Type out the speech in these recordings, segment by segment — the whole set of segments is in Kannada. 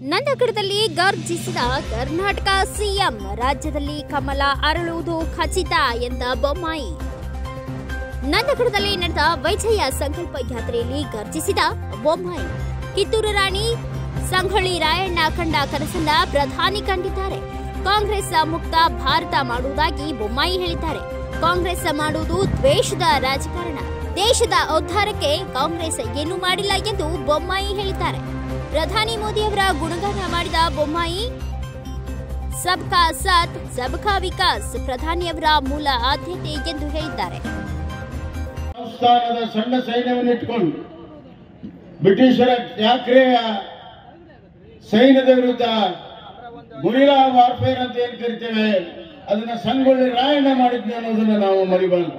ನಂದಗಡದಲ್ಲಿ ಗರ್ಜಿಸಿದ ಕರ್ನಾಟಕ ಸಿಎಂ ರಾಜ್ಯದಲ್ಲಿ ಕಮಲ ಅರಳುವುದು ಖಚಿತ ಎಂದ ಬೊಮ್ಮಾಯಿ ನಂದಗಡದಲ್ಲಿ ನಡೆದ ವೈಜಯ ಸಂಕಲ್ಪ ಯಾತ್ರೆಯಲ್ಲಿ ಗರ್ಜಿಸಿದ ಬೊಮ್ಮಾಯಿ ಕಿತ್ತೂರು ರಾಣಿ ಸಂಗೊಳ್ಳಿ ರಾಯಣ್ಣ ಕಂಡ ಕನಸನ್ನ ಪ್ರಧಾನಿ ಕಂಡಿದ್ದಾರೆ ಕಾಂಗ್ರೆಸ್ ಮುಕ್ತ ಭಾರತ ಮಾಡುವುದಾಗಿ ಬೊಮ್ಮಾಯಿ ಹೇಳಿದ್ದಾರೆ ಕಾಂಗ್ರೆಸ್ ಮಾಡುವುದು ದ್ವೇಷದ ರಾಜಕಾರಣ ದೇಶದ ಉದ್ಧಾರಕ್ಕೆ ಕಾಂಗ್ರೆಸ್ ಏನೂ ಮಾಡಿಲ್ಲ ಎಂದು ಬೊಮ್ಮಾಯಿ ಹೇಳಿದ್ದಾರೆ ಪ್ರಧಾನಿ ಮೋದಿಯವರ ಗುಣಗಾನ ಮಾಡಿದ ಬೊಮ್ಮಾಯಿ ಸಬ್ಕಾ ಸಾಥ್ ಸಬ್ಕಾ ವಿಕಾಸ್ ಪ್ರಧಾನಿಯವರ ಮೂಲ ಆದ್ಯತೆ ಎಂದು ಹೇಳಿದ್ದಾರೆ ಸಂಸ್ಥಾನದ ಸಣ್ಣ ಸೈನ್ಯವನ್ನು ಇಟ್ಕೊಂಡು ಬ್ರಿಟಿಷರ ಠಾಕ್ರೆಯ ಸೈನ್ಯದ ವಿರುದ್ಧ ಗುರಿಲಾ ವಾರ್ಫೇರ್ ಅಂತ ಏನ್ ಕರಿತೇವೆ ಅದನ್ನ ಸಂಗೊಳ್ಳಿ ರಾಯಣ್ಣ ಮಾಡಿದ್ವಿ ಅನ್ನೋದನ್ನ ನಾವು ಮರಿಬಾರದು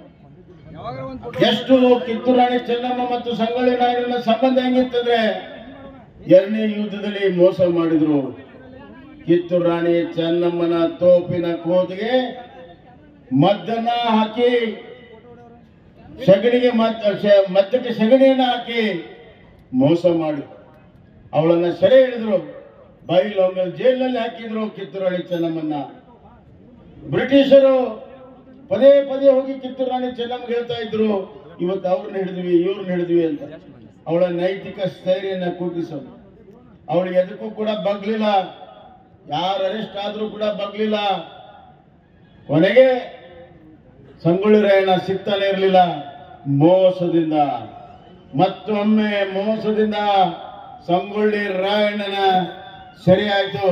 ಎಷ್ಟು ಕಿತ್ತೂರು ರಾಣಿ ಚೆನ್ನಮ್ಮ ಮತ್ತು ಸಂಗೊಳ್ಳಿ ರಾಯಣ್ಣನ ಸಂಬಂಧ ಹೆಂಗಿತ್ತಂದ್ರೆ ಎರಡನೇ ಯುದ್ಧದಲ್ಲಿ ಮೋಸ ಮಾಡಿದ್ರು ಕಿತ್ತೂರು ರಾಣಿ ಚೆನ್ನಮ್ಮನ ತೋಪಿನ ಕೋತಿಗೆ ಮದ್ದನ್ನ ಹಾಕಿ ಸಗಣಿಗೆ ಮದ್ದ ಶ- ಮದ್ದಕ್ಕೆ ಸಗಣಿಯನ್ನ ಹಾಕಿ ಮೋಸ ಮಾಡಿ ಅವಳನ್ನ ಸೆರೆ ಹಿಡಿದ್ರು ಬೈಲೊಂಗಲ್ ಜೈಲಿನಲ್ಲಿ ಹಾಕಿದ್ರು ಕಿತ್ತೂರು ರಾಣಿ ಚೆನ್ನಮ್ಮನ್ನ ಬ್ರಿಟಿಷರು ಪದೇ ಪದೇ ಹೋಗಿ ಕಿತ್ತೂರು ರಾಣಿ ಚೆನ್ನಮ್ಮಗೆ ಹೇಳ್ತಾ ಇದ್ರು ಇವತ್ತು ಅವ್ರನ್ನ ಹಿಡಿದ್ವಿ ಇವ್ರನ್ನ ಹಿಡಿದ್ವಿ ಅಂತ ಅವಳ ನೈತಿಕ ಸ್ಥೈರ್ಯನ ಕುಗ್ಗಿಸೋದು ಅವಳಿಗೆ ಎದಕ್ಕೂ ಕೂಡ ಬಗ್ಲಿಲ್ಲ ಯಾರು ಅರೆಸ್ಟ್ ಆದ್ರೂ ಕೂಡ ಬಗ್ಲಿಲ್ಲ ಕೊನೆಗೆ ಸಂಗೊಳ್ಳಿ ರಾಯಣ್ಣ ಸಿಗ್ತಾನೆ ಇರಲಿಲ್ಲ ಮೋಸದಿಂದ ಮತ್ತೊಮ್ಮೆ ಮೋಸದಿಂದ ಸಂಗೊಳ್ಳಿ ರಾಯಣ್ಣನ ಸರಿ ಆಯ್ತು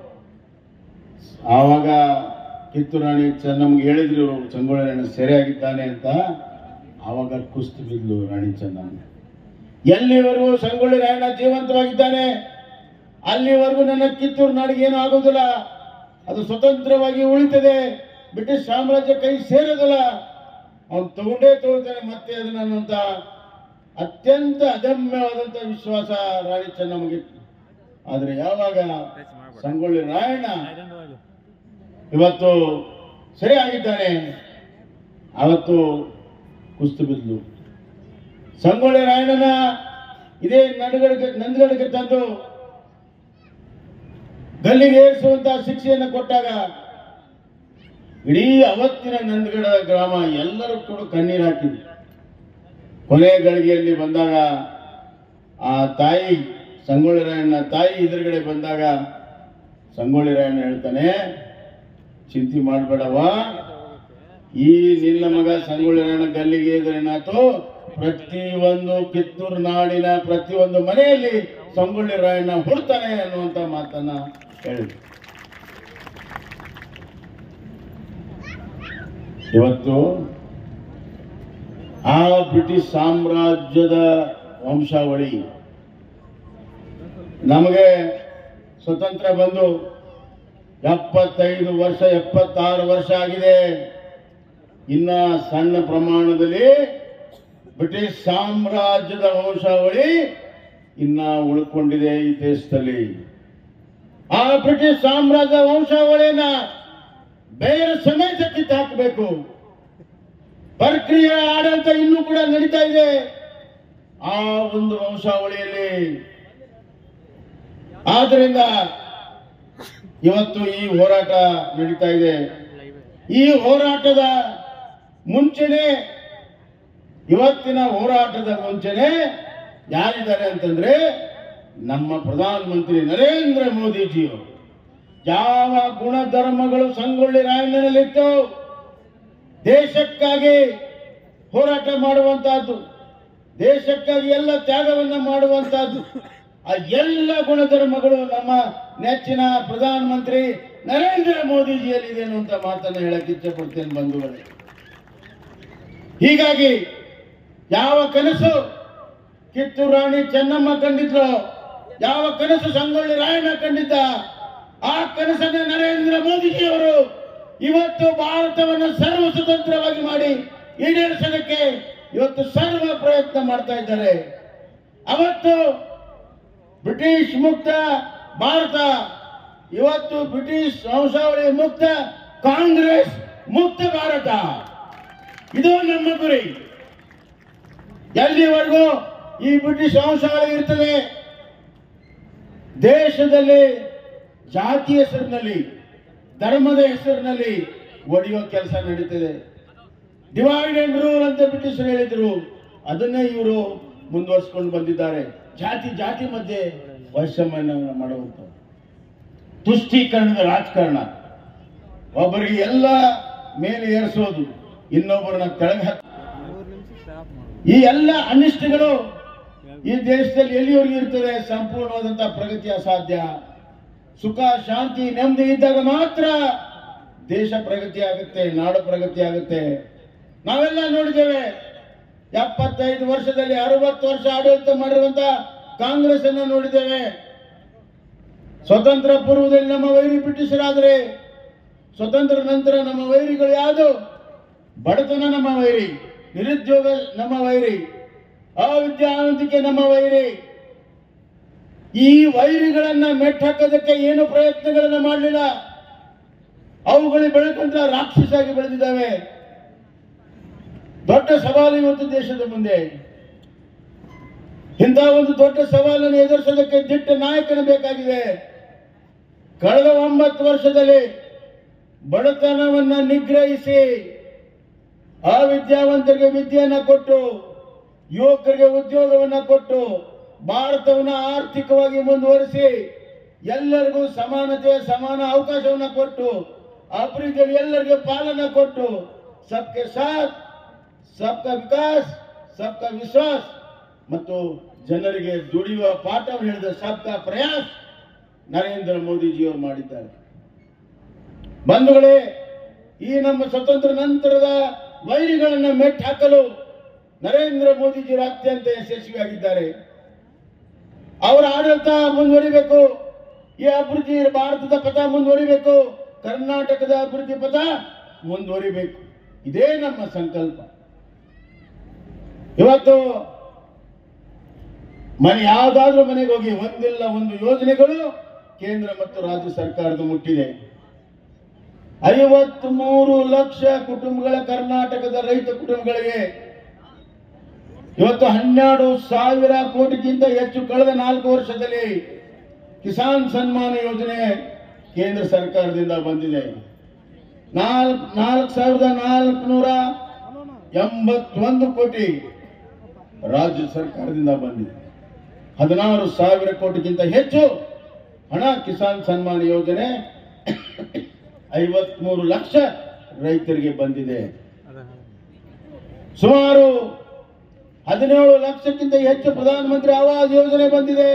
ಆವಾಗ ಕಿತ್ತೂರು ರಾಣಿ ಚೆನ್ನಮ್ಗೆ ಹೇಳಿದ್ರು ಇವ್ರು ಸಂಗೊಳ್ಳಿ ರಾಯಣ್ಣ ಸೆರೆಯಾಗಿದ್ದಾನೆ ಅಂತ ಆವಾಗ ಕುಸ್ತು ಬಿದ್ಲು ರಾಣಿ ಚೆನ್ನಮ್ಮ ಎಲ್ಲಿವರೆಗೂ ಸಂಗೊಳ್ಳಿ ರಾಯಣ್ಣ ಜೀವಂತವಾಗಿದ್ದಾನೆ ಅಲ್ಲಿವರೆಗೂ ನನ್ನ ಕಿತ್ತೂರು ನಾಡಿಗೆ ಏನೂ ಆಗೋದಿಲ್ಲ ಅದು ಸ್ವತಂತ್ರವಾಗಿ ಉಳಿತದೆ ಬ್ರಿಟಿಷ್ ಸಾಮ್ರಾಜ್ಯ ಕೈ ಸೇರೋದಿಲ್ಲ ಅವನು ತಗೊಂಡೇ ತಗೊಳ್ತಾನೆ ಮತ್ತೆ ಅದನ್ನ ಅನ್ನುವಂತ ಅತ್ಯಂತ ಅದಮ್ಯವಾದಂತ ವಿಶ್ವಾಸ ರಾಣಿ ಚೆನ್ನಮ್ಮಗೆ ಆದ್ರೆ ಯಾವಾಗ ಸಂಗೊಳ್ಳಿ ರಾಯಣ್ಣ ಇವತ್ತು ಸರಿ ಆಗಿದ್ದಾನೆ ಅವತ್ತು ಕುಸ್ತು ಬಿದ್ಲು ಸಂಗೊಳ್ಳಿ ರಾಯಣ್ಣನ ಇದೇ ನಡುಗಡಿಗೆ ನಂದಗಡಿಗೆ ತಂದು ಗಲ್ಲಿಗೆ ಏರಿಸುವಂತಹ ಶಿಕ್ಷೆಯನ್ನು ಕೊಟ್ಟಾಗ ಇಡೀ ಅವತ್ತಿನ ನಂದಗಡ ಗ್ರಾಮ ಎಲ್ಲರೂ ಕೂಡ ಕಣ್ಣೀರು ಹಾಕಿದ್ರು ಕೊನೆ ಗಳಿಗೆಯಲ್ಲಿ ಬಂದಾಗ ಆ ತಾಯಿ ಸಂಗೊಳ್ಳಿ ರಾಯಣ್ಣ ತಾಯಿ ಎದುರುಗಡೆ ಬಂದಾಗ ಸಂಗೊಳ್ಳಿ ರಾಯಣ್ಣ ಹೇಳ್ತಾನೆ ಚಿಂತೆ ಮಾಡಬೇಡವ ಈ ನಿನ್ನ ಮಗ ಸಂಗೊಳ್ಳಿ ರಾಯಣ್ಣ ಗಲ್ಲಿಗೆ ಏನಾಯ್ತು ಪ್ರತಿಯೊಂದು ಕಿತ್ತೂರು ನಾಡಿನ ಪ್ರತಿಯೊಂದು ಮನೆಯಲ್ಲಿ ಸಂಗೊಳ್ಳಿ ರಾಯಣ್ಣ ಹುಡ್ತಾನೆ ಅನ್ನುವಂತ ಮಾತನ್ನ ಹೇಳಿದ್ರು ಇವತ್ತು ಆ ಬ್ರಿಟಿಷ್ ಸಾಮ್ರಾಜ್ಯದ ವಂಶಾವಳಿ ನಮಗೆ ಸ್ವತಂತ್ರ ಬಂದು ಎಪ್ಪತ್ತೈದು ವರ್ಷ ಎಪ್ಪತ್ತಾರು ವರ್ಷ ಆಗಿದೆ ಇನ್ನ ಸಣ್ಣ ಪ್ರಮಾಣದಲ್ಲಿ ಬ್ರಿಟಿಷ್ ಸಾಮ್ರಾಜ್ಯದ ವಂಶಾವಳಿ ಇನ್ನ ಉಳ್ಕೊಂಡಿದೆ ಈ ದೇಶದಲ್ಲಿ ಆ ಬ್ರಿಟಿಷ್ ಸಾಮ್ರಾಜ್ಯ ವಂಶಾವಳಿಯನ್ನ ಬೇರೆ ಸಮೇತ ಕಿತ್ತಾಕಬೇಕು ಪ್ರಕ್ರಿಯೆ ಆಡಳಿತ ಇನ್ನೂ ಕೂಡ ನಡೀತಾ ಇದೆ ಆ ಒಂದು ವಂಶಾವಳಿಯಲ್ಲಿ ಆದ್ರಿಂದ ಇವತ್ತು ಈ ಹೋರಾಟ ನಡೀತಾ ಇದೆ ಈ ಹೋರಾಟದ ಮುಂಚೆನೆ ಇವತ್ತಿನ ಹೋರಾಟದ ಮುಂಚೆನೆ ಯಾರಿದ್ದಾರೆ ಅಂತಂದ್ರೆ ನಮ್ಮ ಪ್ರಧಾನಮಂತ್ರಿ ನರೇಂದ್ರ ಮೋದಿಜಿಯವರು ಯಾವ ಗುಣಧರ್ಮಗಳು ಸಂಗೊಳ್ಳಿ ರಾಯಣ್ಣನಲ್ಲಿತ್ತು ದೇಶಕ್ಕಾಗಿ ಹೋರಾಟ ಮಾಡುವಂತಹದ್ದು ದೇಶಕ್ಕಾಗಿ ಎಲ್ಲ ತ್ಯಾಗವನ್ನ ಮಾಡುವಂತಹದ್ದು ಆ ಎಲ್ಲ ಗುಣಧರ್ಮಗಳು ನಮ್ಮ ನೆಚ್ಚಿನ ಪ್ರಧಾನಮಂತ್ರಿ ನರೇಂದ್ರ ಮೋದಿಜಿಯಲ್ಲಿದೆ ಅನ್ನುವಂತ ಮಾತನ್ನು ಹೇಳಕ್ ಇಚ್ಛಪಡ್ತೇನೆ ಬಂಧುಗಳೇ ಹೀಗಾಗಿ ಯಾವ ಕನಸು ಕಿತ್ತೂರು ರಾಣಿ ಚೆನ್ನಮ್ಮ ಕಂಡಿದ್ರು ಯಾವ ಕನಸು ಸಂಗೊಳ್ಳಿ ರಾಯಣ್ಣ ಕಂಡಿದ್ದ ಆ ಕನಸನ್ನ ನರೇಂದ್ರ ಮೋದಿಜಿಯವರು ಇವತ್ತು ಭಾರತವನ್ನು ಸರ್ವ ಸ್ವತಂತ್ರವಾಗಿ ಮಾಡಿ ಈಡೇರಿಸಲಿಕ್ಕೆ ಇವತ್ತು ಸರ್ವ ಪ್ರಯತ್ನ ಮಾಡ್ತಾ ಇದ್ದಾರೆ ಅವತ್ತು ಬ್ರಿಟಿಷ್ ಮುಕ್ತ ಭಾರತ ಇವತ್ತು ಬ್ರಿಟಿಷ್ ವಂಶಾವಳಿ ಮುಕ್ತ ಕಾಂಗ್ರೆಸ್ ಮುಕ್ತ ಭಾರತ ಇದು ನಮ್ಮ ಗುರಿ ಎಲ್ಲಿವರೆಗೂ ಈ ಬ್ರಿಟಿಷ್ ವಂಶಾವಳಿ ಇರ್ತದೆ ದೇಶದಲ್ಲಿ ಜಾತಿ ಹೆಸರಿನಲ್ಲಿ ಧರ್ಮದ ಹೆಸರಿನಲ್ಲಿ ಒಡೆಯೋ ಕೆಲಸ ನಡೀತಿದೆ ಡಿವೈಡ್ ಅಂಡ್ ರೂಲ್ ಅಂತ ಬ್ರಿಟಿಷರು ಹೇಳಿದ್ರು ಅದನ್ನೇ ಇವರು ಮುಂದುವರಿಸಿಕೊಂಡು ಬಂದಿದ್ದಾರೆ ಜಾತಿ ಜಾತಿ ಮಧ್ಯೆ ವೈಷಮ್ಯನ ಮಾಡುವಂತ ತುಷ್ಟೀಕರಣದ ರಾಜಕಾರಣ ಒಬ್ಬರಿಗೆ ಎಲ್ಲ ಮೇಲೆ ಏರಿಸೋದು ಇನ್ನೊಬ್ಬರನ್ನ ಕೆಳಗೆ ಹಾಕಿ ಈ ಎಲ್ಲ ಅನಿಷ್ಟಗಳು ಈ ದೇಶದಲ್ಲಿ ಎಲ್ಲಿವರೆಗೂ ಇರ್ತದೆ ಸಂಪೂರ್ಣವಾದಂತಹ ಪ್ರಗತಿ ಅಸಾಧ್ಯ ಸುಖ ಶಾಂತಿ ನೆಮ್ಮದಿ ಇದ್ದಾಗ ಮಾತ್ರ ದೇಶ ಪ್ರಗತಿ ಆಗುತ್ತೆ ನಾಡು ಪ್ರಗತಿ ಆಗುತ್ತೆ ನಾವೆಲ್ಲ ನೋಡಿದ್ದೇವೆ ಎಪ್ಪತ್ತೈದು ವರ್ಷದಲ್ಲಿ ಅರವತ್ತು ವರ್ಷ ಆಡಳಿತ ಮಾಡಿರುವಂತ ಕಾಂಗ್ರೆಸ್ ಅನ್ನ ನೋಡಿದ್ದೇವೆ ಸ್ವತಂತ್ರ ಪೂರ್ವದಲ್ಲಿ ನಮ್ಮ ವೈರಿ ಬ್ರಿಟಿಷರಾದ್ರೆ ಸ್ವತಂತ್ರ ನಂತರ ನಮ್ಮ ವೈರಿಗಳು ಯಾವುದು ಬಡತನ ನಮ್ಮ ವೈರಿ ನಿರುದ್ಯೋಗ ನಮ್ಮ ವೈರಿ ಅವಿದ್ಯಾವಂತಿಕೆ ನಮ್ಮ ವೈರಿ ಈ ವೈರಿಗಳನ್ನ ಮೆಟ್ಟಾಕೋದಕ್ಕೆ ಏನು ಪ್ರಯತ್ನಗಳನ್ನ ಮಾಡಲಿಲ್ಲ ಅವುಗಳು ಬೆಳಕಂತ ರಾಕ್ಷಸಾಗಿ ಬೆಳೆದಿದ್ದಾವೆ ದೊಡ್ಡ ಸವಾಲು ಇವತ್ತು ದೇಶದ ಮುಂದೆ ಇಂತಹ ಒಂದು ದೊಡ್ಡ ಸವಾಲನ್ನು ಎದುರಿಸೋದಕ್ಕೆ ದಿಟ್ಟ ನಾಯಕನ ಬೇಕಾಗಿದೆ ಕಳೆದ ಒಂಬತ್ತು ವರ್ಷದಲ್ಲಿ ಬಡತನವನ್ನ ನಿಗ್ರಹಿಸಿ ಅವಿದ್ಯಾವಂತರಿಗೆ ವಿದ್ಯೆಯನ್ನ ಕೊಟ್ಟು ಯುವಕರಿಗೆ ಉದ್ಯೋಗವನ್ನ ಕೊಟ್ಟು ಭಾರತವನ್ನ ಆರ್ಥಿಕವಾಗಿ ಮುಂದುವರಿಸಿ ಎಲ್ಲರಿಗೂ ಸಮಾನತೆ ಸಮಾನ ಅವಕಾಶವನ್ನ ಕೊಟ್ಟು ಅಭಿವೃದ್ಧಿಯಲ್ಲಿ ಎಲ್ಲರಿಗೂ ಪಾಲನ ಕೊಟ್ಟು ಸಬ್ಕೆ ಸಾಥ್ ಸಬ್ಕಾ ವಿಕಾಸ್ ಸಬ್ಕಾ ವಿಶ್ವಾಸ್ ಮತ್ತು ಜನರಿಗೆ ದುಡಿಯುವ ಪಾಠವನ್ನು ಹೇಳಿದ ಸಬ್ಕಾ ಪ್ರಯಾಸ್ ನರೇಂದ್ರ ಮೋದಿಜಿಯವರು ಮಾಡಿದ್ದಾರೆ ಬಂಧುಗಳೇ ಈ ನಮ್ಮ ಸ್ವತಂತ್ರ ನಂತರದ ವೈರಿಗಳನ್ನ ಮೆಟ್ಟು ಹಾಕಲು ನರೇಂದ್ರ ಮೋದಿಜಿಯವರು ಅತ್ಯಂತ ಯಶಸ್ವಿಯಾಗಿದ್ದಾರೆ ಅವರ ಆಡಳಿತ ಮುಂದುವರಿಬೇಕು ಈ ಅಭಿವೃದ್ಧಿ ಭಾರತದ ಪಥ ಮುಂದುವರಿಬೇಕು ಕರ್ನಾಟಕದ ಅಭಿವೃದ್ಧಿ ಪಥ ಮುಂದುವರಿಬೇಕು ಇದೇ ನಮ್ಮ ಸಂಕಲ್ಪ ಇವತ್ತು ಮನೆ ಯಾವ್ದಾದ್ರೂ ಮನೆಗೆ ಹೋಗಿ ಒಂದಿಲ್ಲ ಒಂದು ಯೋಜನೆಗಳು ಕೇಂದ್ರ ಮತ್ತು ರಾಜ್ಯ ಸರ್ಕಾರದ ಮುಟ್ಟಿದೆ ಐವತ್ತ್ ಮೂರು ಲಕ್ಷ ಕುಟುಂಬಗಳ ಕರ್ನಾಟಕದ ರೈತ ಕುಟುಂಬಗಳಿಗೆ ಇವತ್ತು ಹನ್ನೆರಡು ಸಾವಿರ ಕೋಟಿಗಿಂತ ಹೆಚ್ಚು ಕಳೆದ ನಾಲ್ಕು ವರ್ಷದಲ್ಲಿ ಕಿಸಾನ್ ಸನ್ಮಾನ ಯೋಜನೆ ಕೇಂದ್ರ ಸರ್ಕಾರದಿಂದ ಬಂದಿದೆ ನಾಲ್ಕು ನಾಲ್ಕು ಸಾವಿರದ ನಾಲ್ಕುನೂರ ಎಂಬತ್ತೊಂದು ಕೋಟಿ ರಾಜ್ಯ ಸರ್ಕಾರದಿಂದ ಬಂದಿದೆ ಹದಿನಾರು ಸಾವಿರ ಕೋಟಿಗಿಂತ ಹೆಚ್ಚು ಹಣ ಕಿಸಾನ್ ಸನ್ಮಾನ ಯೋಜನೆ ಐವತ್ಮೂರು ಲಕ್ಷ ರೈತರಿಗೆ ಬಂದಿದೆ ಸುಮಾರು ಹದಿನೇಳು ಲಕ್ಷಕ್ಕಿಂತ ಹೆಚ್ಚು ಪ್ರಧಾನಮಂತ್ರಿ ಆವಾಸ್ ಯೋಜನೆ ಬಂದಿದೆ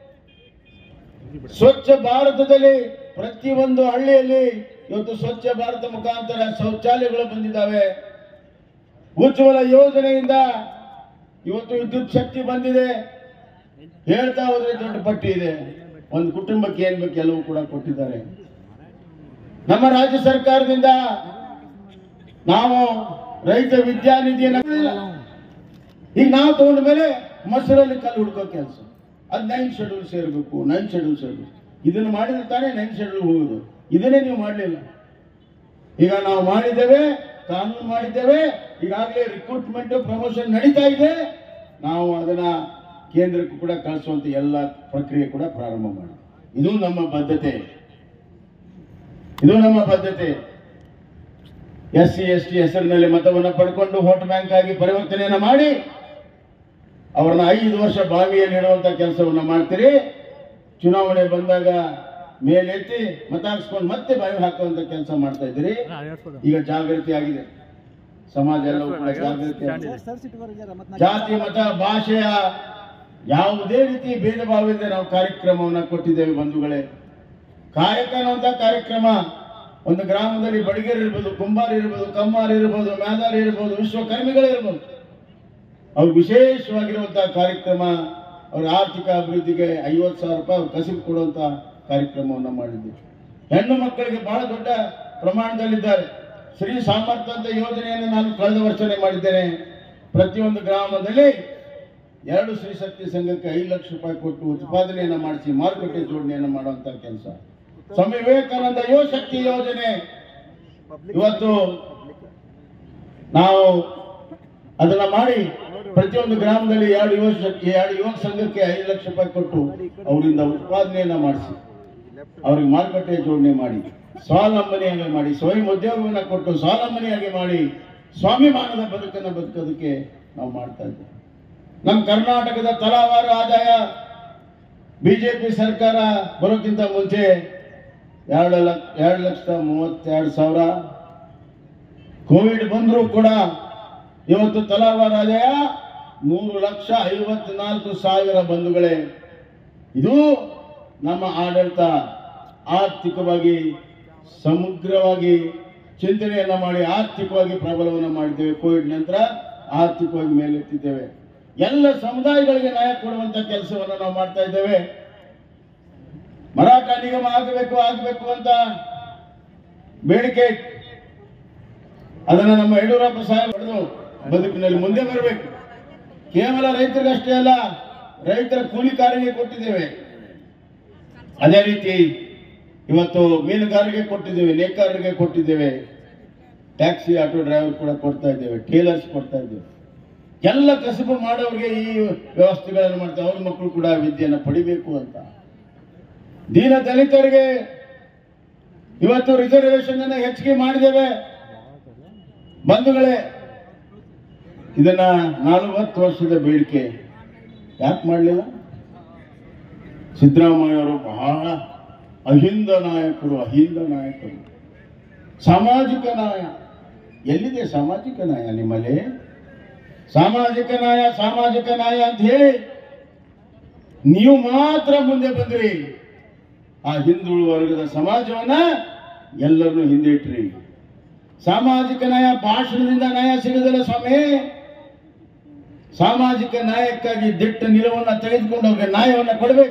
ಸ್ವಚ್ಛ ಭಾರತದಲ್ಲಿ ಪ್ರತಿಯೊಂದು ಹಳ್ಳಿಯಲ್ಲಿ ಇವತ್ತು ಸ್ವಚ್ಛ ಭಾರತ ಮುಖಾಂತರ ಶೌಚಾಲಯಗಳು ಬಂದಿದ್ದಾವೆ ಉಜ್ವಲ ಯೋಜನೆಯಿಂದ ಇವತ್ತು ವಿದ್ಯುತ್ ಶಕ್ತಿ ಬಂದಿದೆ ಹೇಳ್ತಾ ಹೋದ್ರೆ ದೊಡ್ಡ ಪಟ್ಟಿ ಇದೆ ಒಂದು ಕುಟುಂಬಕ್ಕೆ ಏನ್ ಬೇಕು ಎಲ್ಲವೂ ಕೂಡ ಕೊಟ್ಟಿದ್ದಾರೆ ನಮ್ಮ ರಾಜ್ಯ ಸರ್ಕಾರದಿಂದ ನಾವು ರೈತ ವಿದ್ಯಾನಿಧಿಯನ್ನು ಈಗ ನಾವು ತಗೊಂಡ ಮೇಲೆ ಮೊಸರಲ್ಲಿ ಕಲ್ಲು ಹುಡ್ಕೋ ಕೆಲಸ ಅದು ನೈನ್ ಶೆಡ್ಯೂಲ್ ಸೇರ್ಬೇಕು ನೈನ್ ಶೆಡ್ಯೂಲ್ ಸೇರ್ಬೇಕು ಇದನ್ನು ಮಾಡಿದ್ರೆ ತಾನೇ ನೈನ್ ಶೆಡ್ಯೂಲ್ ಹೋಗುದು ಇದನ್ನೇ ನೀವು ಮಾಡಲಿಲ್ಲ ಈಗ ನಾವು ಮಾಡಿದ್ದೇವೆ ಕಾನೂನು ಮಾಡಿದ್ದೇವೆ ಈಗಾಗಲೇ ರಿಕ್ರೂಟ್ಮೆಂಟ್ ಪ್ರಮೋಷನ್ ನಡೀತಾ ಇದೆ ನಾವು ಅದನ್ನ ಕೇಂದ್ರಕ್ಕೂ ಕೂಡ ಕಳಿಸುವಂತ ಎಲ್ಲ ಪ್ರಕ್ರಿಯೆ ಕೂಡ ಪ್ರಾರಂಭ ಮಾಡಿ ಇದು ನಮ್ಮ ಬದ್ಧತೆ ಇದು ನಮ್ಮ ಬದ್ಧತೆ ಎಸ್ ಸಿ ಎಸ್ ಟಿ ಹೆಸರಿನಲ್ಲಿ ಮತವನ್ನು ಪಡ್ಕೊಂಡು ವೋಟ್ ಬ್ಯಾಂಕ್ ಆಗಿ ಪರಿವರ್ತನೆಯನ್ನ ಮಾಡಿ ಅವ್ರನ್ನ ಐದು ವರ್ಷ ಬಾವಿಯಲ್ಲಿ ಇಡುವಂತ ಕೆಲಸವನ್ನ ಮಾಡ್ತೀರಿ ಚುನಾವಣೆ ಬಂದಾಗ ಮೇಲೆತ್ತಿ ಮತ ಹಾಕ್ಸ್ಕೊಂಡು ಮತ್ತೆ ಬಾವಿ ಹಾಕುವಂತ ಕೆಲಸ ಮಾಡ್ತಾ ಇದ್ದೀರಿ ಈಗ ಜಾಗೃತಿ ಆಗಿದೆ ಸಮಾಜ ಎಲ್ಲವೂ ಕೂಡ ಜಾಗೃತಿ ಆಗಿದೆ. ಜಾತಿ ಮತ ಭಾಷೆಯ ಯಾವುದೇ ರೀತಿ ಭೇದ ಭಾವದಿಂದ ನಾವು ಕಾರ್ಯಕ್ರಮವನ್ನ ಕೊಟ್ಟಿದ್ದೇವೆ ಬಂಧುಗಳೇ ಕಾಯಕ ಅನ್ನುವಂತ ಕಾರ್ಯಕ್ರಮ ಒಂದು ಗ್ರಾಮದಲ್ಲಿ ಬಡಿಗೇರ್ ಇರ್ಬೋದು ಕುಂಬಾರ ಇರ್ಬೋದು ಕಮ್ಮಾರ ಇರ್ಬೋದು ಮ್ಯಾದಾರ ಇರ್ಬೋದು ವಿಶ್ವಕರ್ಮಿಗಳಿರ್ಬೋದು ಅವ್ರು ವಿಶೇಷವಾಗಿರುವಂತಹ ಕಾರ್ಯಕ್ರಮ ಅವ್ರ ಆರ್ಥಿಕ ಅಭಿವೃದ್ಧಿಗೆ ಐವತ್ತು ಸಾವಿರ ರೂಪಾಯಿ ಅವ್ರು ಕಸಿಬು ಕೊಡುವಂತ ಕಾರ್ಯಕ್ರಮವನ್ನ ಮಾಡಿದ್ವಿ ಹೆಣ್ಣು ಮಕ್ಕಳಿಗೆ ಬಹಳ ದೊಡ್ಡ ಪ್ರಮಾಣದಲ್ಲಿದ್ದಾರೆ ಶ್ರೀ ಸಾಮರ್ಥ್ಯ ಅಂತ ಯೋಜನೆಯನ್ನು ನಾನು ಕಳೆದ ವರ್ಷನೇ ಮಾಡಿದ್ದೇನೆ ಪ್ರತಿಯೊಂದು ಗ್ರಾಮದಲ್ಲಿ ಎರಡು ಶ್ರೀ ಶಕ್ತಿ ಸಂಘಕ್ಕೆ ಐದು ಲಕ್ಷ ರೂಪಾಯಿ ಕೊಟ್ಟು ಉತ್ಪಾದನೆಯನ್ನ ಮಾಡಿಸಿ ಮಾರುಕಟ್ಟೆ ಜೋಡಣೆಯನ್ನು ಮಾಡುವಂತ ಕೆಲಸ ಸ್ವಾಮಿ ವಿವೇಕಾನಂದ ಯುವ ಶಕ್ತಿ ಯೋಜನೆ ಇವತ್ತು ನಾವು ಅದನ್ನ ಮಾಡಿ ಪ್ರತಿಯೊಂದು ಗ್ರಾಮದಲ್ಲಿ ಎರಡು ಯುವ ಶ- ಎರಡು ಯುವಕ ಸಂಘಕ್ಕೆ ಐದು ಲಕ್ಷ ರೂಪಾಯಿ ಕೊಟ್ಟು ಅವರಿಂದ ಉತ್ಪಾದನೆಯನ್ನ ಮಾಡಿಸಿ ಅವ್ರಿಗೆ ಮಾರುಕಟ್ಟೆ ಜೋಡಣೆ ಮಾಡಿ ಸ್ವಾವಲಂಬನೆಯಾಗಿ ಮಾಡಿ ಸ್ವಯಂ ಉದ್ಯೋಗವನ್ನು ಕೊಟ್ಟು ಸ್ವಾವಲಂಬನೆಯಾಗಿ ಮಾಡಿ ಸ್ವಾಭಿಮಾನದ ಬದುಕನ್ನು ಬದುಕೋದಕ್ಕೆ ನಾವು ಮಾಡ್ತಾ ಇದ್ದೇವೆ ನಮ್ಮ ಕರ್ನಾಟಕದ ತಲಾವಾರು ಆದಾಯ ಬಿಜೆಪಿ ಸರ್ಕಾರ ಬರೋಕ್ಕಿಂತ ಮುಂಚೆ ಎರಡು ಲಕ್ಷ ಎರಡು ಲಕ್ಷದ ಮೂವತ್ತೆರಡು ಸಾವಿರ ಕೋವಿಡ್ ಬಂದರೂ ಕೂಡ ಇವತ್ತು ತಲಾವಾರು ಆದಾಯ ಮೂರು ಲಕ್ಷ ಐವತ್ನಾಲ್ಕು ಸಾವಿರ ಬಂಧುಗಳೇ ಇದು ನಮ್ಮ ಆಡಳಿತ ಆರ್ಥಿಕವಾಗಿ ಸಮಗ್ರವಾಗಿ ಚಿಂತನೆಯನ್ನ ಮಾಡಿ ಆರ್ಥಿಕವಾಗಿ ಪ್ರಬಲವನ್ನು ಮಾಡಿದ್ದೇವೆ ಕೋವಿಡ್ ನಂತರ ಆರ್ಥಿಕವಾಗಿ ಮೇಲೆತ್ತಿದ್ದೇವೆ ಎಲ್ಲ ಸಮುದಾಯಗಳಿಗೆ ನ್ಯಾಯ ಕೊಡುವಂತ ಕೆಲಸವನ್ನು ನಾವು ಮಾಡ್ತಾ ಇದ್ದೇವೆ ಮರಾಠ ನಿಗಮ ಆಗಬೇಕು ಆಗಬೇಕು ಅಂತ ಬೇಡಿಕೆ ಇತ್ತು. ಅದನ್ನ ನಮ್ಮ ಯಡಿಯೂರಪ್ಪ ಸಾಹೇಬ್ ಹೊಡೆದು ಬದುಕಿನಲ್ಲಿ ಮುಂದೆ ಬರಬೇಕು ಕೇವಲ ರೈತರಿಗಷ್ಟೇ ಅಲ್ಲ ರೈತರ ಕೂಲಿಕಾರರಿಗೆ ಕೊಟ್ಟಿದ್ದೇವೆ ಅದೇ ರೀತಿ ಇವತ್ತು ಮೀನುಗಾರರಿಗೆ ಕೊಟ್ಟಿದ್ದೇವೆ ನೇಕಾರರಿಗೆ ಕೊಟ್ಟಿದ್ದೇವೆ ಟ್ಯಾಕ್ಸಿ ಆಟೋ ಡ್ರೈವರ್ ಕೂಡ ಕೊಡ್ತಾ ಇದ್ದೇವೆ ಟೇಲರ್ಸ್ ಕೊಡ್ತಾ ಇದ್ದೇವೆ ಎಲ್ಲ ಕಸುಬು ಮಾಡೋರಿಗೆ ಈ ವ್ಯವಸ್ಥೆಗಳನ್ನು ಮಾಡ್ತಾರೆ ಅವ್ರ ಮಕ್ಕಳು ಕೂಡ ವಿದ್ಯೆಯನ್ನು ಪಡಿಬೇಕು ಅಂತ ದೀನ ದಲಿತರಿಗೆ ಇವತ್ತು ರಿಸರ್ವೇಶನ್ ಅನ್ನ ಹೆಚ್ಚಿಗೆ ಮಾಡಿದ್ದೇವೆ ಬಂಧುಗಳೇ ಇದನ್ನ ನಲವತ್ತು ವರ್ಷದ ಬೇಡಿಕೆ ಯಾಕೆ ಮಾಡಲಿಲ್ಲ ಸಿದ್ದರಾಮಯ್ಯವರು ಬಹಳ ಅಹಿಂದ ನಾಯಕರು ಅಹಿಂದ ನಾಯಕರು ಸಾಮಾಜಿಕ ನ್ಯಾಯ ಎಲ್ಲಿದೆ ಸಾಮಾಜಿಕ ನ್ಯಾಯ ನಿಮ್ಮಲ್ಲಿ ಸಾಮಾಜಿಕ ನ್ಯಾಯ ಸಾಮಾಜಿಕ ನ್ಯಾಯ ಅಂತ ಹೇಳಿ ನೀವು ಮಾತ್ರ ಮುಂದೆ ಬಂದ್ರಿ ಆ ಹಿಂದುಳು ವರ್ಗದ ಸಮಾಜವನ್ನ ಎಲ್ಲರನ್ನು ಹಿಂದೆ ಇಟ್ರಿ ಸಾಮಾಜಿಕ ನ್ಯಾಯ ಭಾಷಣದಿಂದ ನ್ಯಾಯ ಸಿಗದಿಲ್ಲ ಸ್ವಾಮಿ ಸಾಮಾಜಿಕ ನ್ಯಾಯಕ್ಕಾಗಿ ದಿಟ್ಟ ನಿಲುವನ್ನ ತೆಗೆದುಕೊಂಡು ಅವ್ರಿಗೆ ನ್ಯಾಯವನ್ನ ಕೊಡಬೇಕು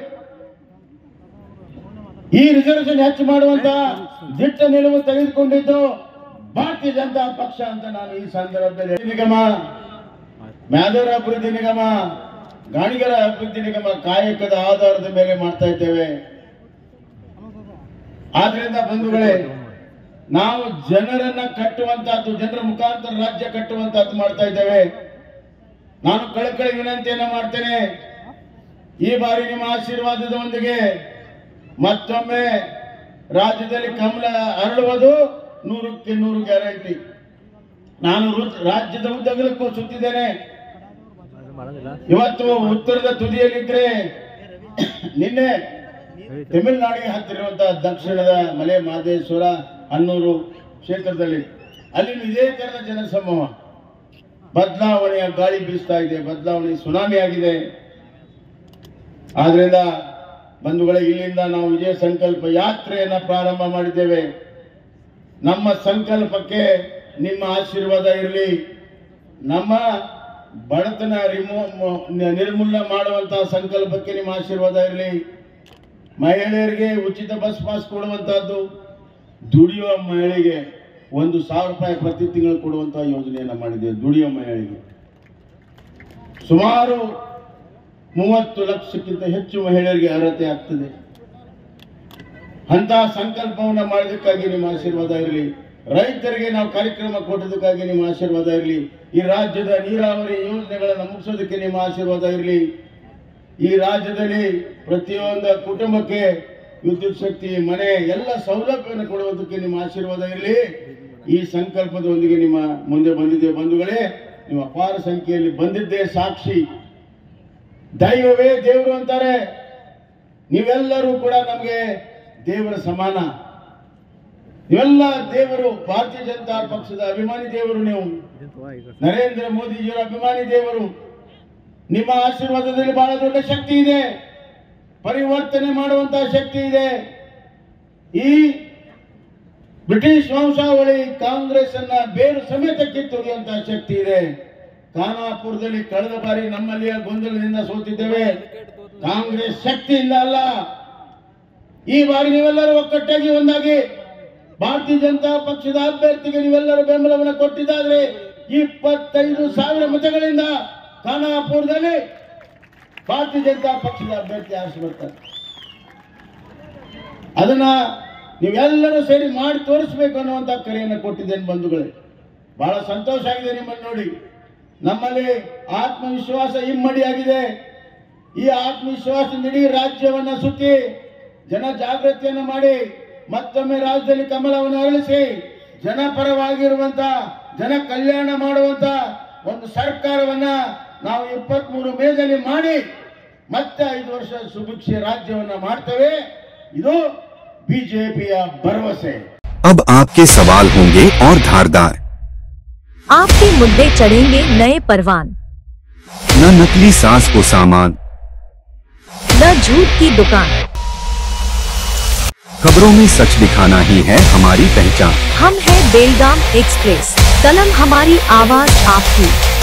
ಈ ರಿಸರ್ವೇಶನ್ ಹೆಚ್ಚು ಮಾಡುವಂತ ದಿಟ್ಟ ನಿಲುವು ತೆಗೆದುಕೊಂಡಿದ್ದು ಭಾರತೀಯ ಜನತಾ ಪಕ್ಷ ಅಂತ ನಾನು ಈ ಸಂದರ್ಭದಲ್ಲಿ ನಿಗಮ ಮ್ಯಾದರ ಅಭಿವೃದ್ಧಿ ನಿಗಮ ಗಾಣಿಗರ ಅಭಿವೃದ್ಧಿ ನಿಗಮ ಕಾಯಕದ ಆಧಾರದ ಮೇಲೆ ಮಾಡ್ತಾ ಇದ್ದೇವೆ ಆದ್ರಿಂದ ಬಂಧುಗಳೇ ನಾವು ಜನರನ್ನ ಕಟ್ಟುವಂತಹದ್ದು ಜನರ ಮುಖಾಂತರ ರಾಜ್ಯ ಕಟ್ಟುವಂತಹದ್ದು ಮಾಡ್ತಾ ಇದ್ದೇವೆ ನಾನು ಕಳಕಳಿ ವಿನಂತಿಯನ್ನ ಮಾಡ್ತೇನೆ ಈ ಬಾರಿ ನಿಮ್ಮ ಆಶೀರ್ವಾದದೊಂದಿಗೆ ಮತ್ತೊಮ್ಮೆ ರಾಜ್ಯದಲ್ಲಿ ಕಮಲ ಅರಳುವುದು ನೂರಕ್ಕೆ ನೂರು ಗ್ಯಾರಂಟಿ ನಾನು ರು- ರಾಜ್ಯದ ಉದ್ದಗಲಕ್ಕೂ ಸುತ್ತಿದ್ದೇನೆ ಇವತ್ತು ಉತ್ತರದ ತುದಿಯಲ್ಲಿದ್ರೆ ನಿನ್ನೆ ತಮಿಳುನಾಡಿಗೆ ಹತ್ತಿರುವಂತಹ ದಕ್ಷಿಣದ ಮಲೆ ಮಹದೇಶ್ವರ ಹನ್ನೂರು ಕ್ಷೇತ್ರದಲ್ಲಿ ಅಲ್ಲಿ ಇದೇ ತರದ ಜನಸಮೂಹ ಬದಲಾವಣೆಯ ಗಾಳಿ ಬೀಸ್ತಾ ಇದೆ ಬದಲಾವಣೆ ಸುನಾಮಿ ಆಗಿದೆ ಆದ್ರಿಂದ ಬಂಧುಗಳೇ ಇಲ್ಲಿಂದ ನಾವು ವಿಜಯ ಸಂಕಲ್ಪ ಯಾತ್ರೆಯನ್ನ ಪ್ರಾರಂಭ ಮಾಡಿದ್ದೇವೆ ನಮ್ಮ ಸಂಕಲ್ಪಕ್ಕೆ ನಿಮ್ಮ ಆಶೀರ್ವಾದ ಇರಲಿ ನಮ್ಮ ಬಡತನ ರಿಮೂ ಮ- ನಿರ್ಮೂಲನೆ ಮಾಡುವಂತಹ ಸಂಕಲ್ಪಕ್ಕೆ ನಿಮ್ಮ ಆಶೀರ್ವಾದ ಇರಲಿ ಮಹಿಳೆಯರಿಗೆ ಉಚಿತ ಬಸ್ ಪಾಸ್ ಕೊಡುವಂತಹದ್ದು ದುಡಿಯುವ ಮಹಿಳೆಗೆ ಒಂದು ಸಾವಿರ ರೂಪಾಯಿ ಪ್ರತಿ ತಿಂಗಳು ಕೊಡುವಂತಹ ಯೋಜನೆಯನ್ನ ಮಾಡಿದ್ದೇವೆ ದುಡಿಯುವ ಮಹಿಳೆಗೆ ಸುಮಾರು ಮೂವತ್ತು ಲಕ್ಷಕ್ಕಿಂತ ಹೆಚ್ಚು ಮಹಿಳೆಯರಿಗೆ ಅರ್ಹತೆ ಆಗ್ತದೆ ಅಂತಹ ಸಂಕಲ್ಪವನ್ನ ಮಾಡೋದಕ್ಕಾಗಿ ನಿಮ್ಮ ಆಶೀರ್ವಾದ ಇರಲಿ ರೈತರಿಗೆ ನಾವು ಕಾರ್ಯಕ್ರಮ ಕೊಟ್ಟದಕ್ಕಾಗಿ ನಿಮ್ಮ ಆಶೀರ್ವಾದ ಇರಲಿ ಈ ರಾಜ್ಯದ ನೀರಾವರಿ ಯೋಜನೆಗಳನ್ನು ಮುಗಿಸೋದಕ್ಕೆ ನಿಮ್ಮ ಆಶೀರ್ವಾದ ಇರಲಿ ಈ ರಾಜ್ಯದಲ್ಲಿ ಪ್ರತಿಯೊಂದು ಕುಟುಂಬಕ್ಕೆ ವಿದ್ಯುತ್ ಶಕ್ತಿ ಮನೆ ಎಲ್ಲ ಸೌಲಭ್ಯವನ್ನು ಕೊಡುವುದಕ್ಕೆ ನಿಮ್ಮ ಆಶೀರ್ವಾದ ಇರಲಿ ಈ ಸಂಕಲ್ಪದೊಂದಿಗೆ ನಿಮ್ಮ ಮುಂದೆ ಬಂದಿದೆ ಬಂಧುಗಳೇ ನಿಮ್ಮ ಅಪಾರ ಸಂಖ್ಯೆಯಲ್ಲಿ ಬಂದಿದ್ದೇ ಸಾಕ್ಷಿ ದೈವವೇ ದೇವರು ಅಂತಾರೆ ನೀವೆಲ್ಲರೂ ಕೂಡ ನಮಗೆ ದೇವರ ಸಮಾನ ನೀವೆಲ್ಲ ದೇವರು ಭಾರತೀಯ ಜನತಾ ಪಕ್ಷದ ಅಭಿಮಾನಿ ದೇವರು ನೀವು ನರೇಂದ್ರ ಮೋದಿಜಿಯವರ ಅಭಿಮಾನಿ ದೇವರು ನಿಮ್ಮ ಆಶೀರ್ವಾದದಲ್ಲಿ ಬಹಳ ದೊಡ್ಡ ಶಕ್ತಿ ಇದೆ ಪರಿವರ್ತನೆ ಮಾಡುವಂತಹ ಶಕ್ತಿ ಇದೆ ಈ ಬ್ರಿಟಿಷ್ ವಂಶಾವಳಿ ಕಾಂಗ್ರೆಸ್ ಅನ್ನ ಬೇರು ಸಮೇತ ಕಿತ್ತೊಗೆಯುವಂತಹ ಶಕ್ತಿ ಇದೆ ಖಾನಾಪುರದಲ್ಲಿ ಕಳೆದ ಬಾರಿ ನಮ್ಮಲ್ಲಿಯ ಗೊಂದಲದಿಂದ ಸೋತಿದ್ದೇವೆ ಕಾಂಗ್ರೆಸ್ ಶಕ್ತಿಯಿಂದ ಅಲ್ಲ ಈ ಬಾರಿ ನೀವೆಲ್ಲರೂ ಒಕ್ಕಟ್ಟಾಗಿ ಒಂದಾಗಿ ಭಾರತೀಯ ಜನತಾ ಪಕ್ಷದ ಅಭ್ಯರ್ಥಿಗೆ ನೀವೆಲ್ಲರೂ ಬೆಂಬಲವನ್ನು ಕೊಟ್ಟಿದ್ದಾದ್ರೆ ಇಪ್ಪತ್ತೈದು ಸಾವಿರ ಮತಗಳಿಂದ ಖಾನಾಪುರದಲ್ಲಿ ಭಾರತೀಯ ಜನತಾ ಪಕ್ಷದ ಅಭ್ಯರ್ಥಿ ಆರಿಸಿ ಬರ್ತಾರೆ ಅದನ್ನ ನೀವೆಲ್ಲರೂ ಸೇರಿ ಮಾಡಿ ತೋರಿಸ್ಬೇಕು ಅನ್ನುವಂತ ಕರೆಯನ್ನು ಕೊಟ್ಟಿದ್ದೇನೆ ಬಂಧುಗಳೇ ಬಹಳ ಸಂತೋಷ ಆಗಿದೆ ನಿಮ್ಮನ್ನು ನೋಡಿ ನಮ್ಮಲ್ಲಿ ಆತ್ಮವಿಶ್ವಾಸ ಇಮ್ಮಡಿಯಾಗಿದೆ ಈ ಆತ್ಮವಿಶ್ವಾಸದಿಂದ ಇಡೀ ರಾಜ್ಯವನ್ನ ಸುತ್ತಿ ಜನ ಜಾಗೃತಿಯನ್ನು ಮಾಡಿ ಮತ್ತೊಮ್ಮೆ ರಾಜ್ಯದಲ್ಲಿ ಕಮಲವನ್ನು ಅರಳಿಸಿ ಜನಪರವಾಗಿರುವಂತ ಜನ ಕಲ್ಯಾಣ ಮಾಡುವಂತ ಒಂದು ಸರ್ಕಾರವನ್ನ ನಾವು ಇಪ್ಪತ್ತ್ ಮೂರು ಮೇದಲ್ಲಿ ಮಾಡಿ ಮತ್ತೆ ಐದು ವರ್ಷ ಸುಭಿಕ್ಷೆ ರಾಜ್ಯವನ್ನ ಮಾಡ್ತೇವೆ ಇದು ಬಿಜೆಪಿಯ ಭರವಸೆ अब आपके सवाल होंगे और धारदार आपके मुद्दे चढ़ेंगे नए परवान न नकली सास को सामान न झूठ की दुकान खबरों में सच दिखाना ही है हमारी पहचान हम है बेलगाम एक्सप्रेस कलम हमारी आवाज आपकी